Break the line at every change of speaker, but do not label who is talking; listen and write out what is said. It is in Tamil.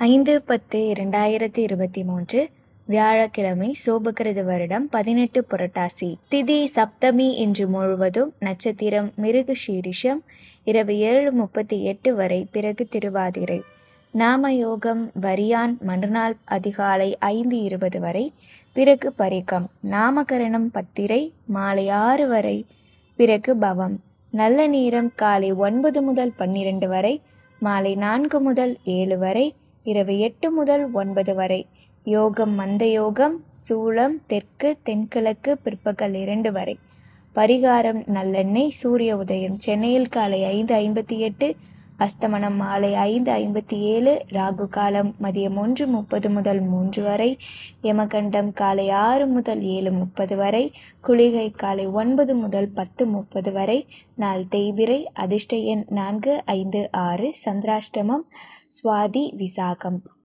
ஐந்து பத்து இரண்டாயிரத்தி இருபத்தி மூன்று வியாழக்கிழமை சோபகிருது வருடம் பதினெட்டு புரட்டாசி திதி சப்தமி இன்று முழுவதும் நட்சத்திரம் மிருகு சீரிஷம் இரவு ஏழு முப்பத்தி எட்டு வரை பிறகு திருவாதிரை நாம யோகம் வரியான் மறுநாள் அதிகாலை ஐந்து இருபது வரை பிறகு பரிகம் நாமகரணம் பத்திரை மாலை ஆறு வரை பிறகு பவம் நல்ல நேரம் காலை ஒன்பது முதல் பன்னிரண்டு வரை மாலை நான்கு முதல் ஏழு வரை இரவு எட்டு முதல் ஒன்பது வரை யோகம் மந்த யோகம் சூளம் தெற்கு தென்கிழக்கு பிற்பகல் இரண்டு வரை பரிகாரம் நல்லெண்ணெய் சூரிய உதயம் சென்னையில் காலை ஐந்து ஐம்பத்தி எட்டு அஸ்தமனம் மாலை ஐந்து ஐம்பத்தி ஏழு ராகு காலம் மதியம் ஒன்று முப்பது முதல் மூன்று வரை யமகண்டம் காலை ஆறு முதல் ஏழு முப்பது வரை குளிகை காலை ஒன்பது முதல் பத்து முப்பது வரை நாள் தேய்பிரை அதிர்ஷ்ட எண் நான்கு ஐந்து ஆறு சந்திராஷ்டமம் சுவாதி விசாகம்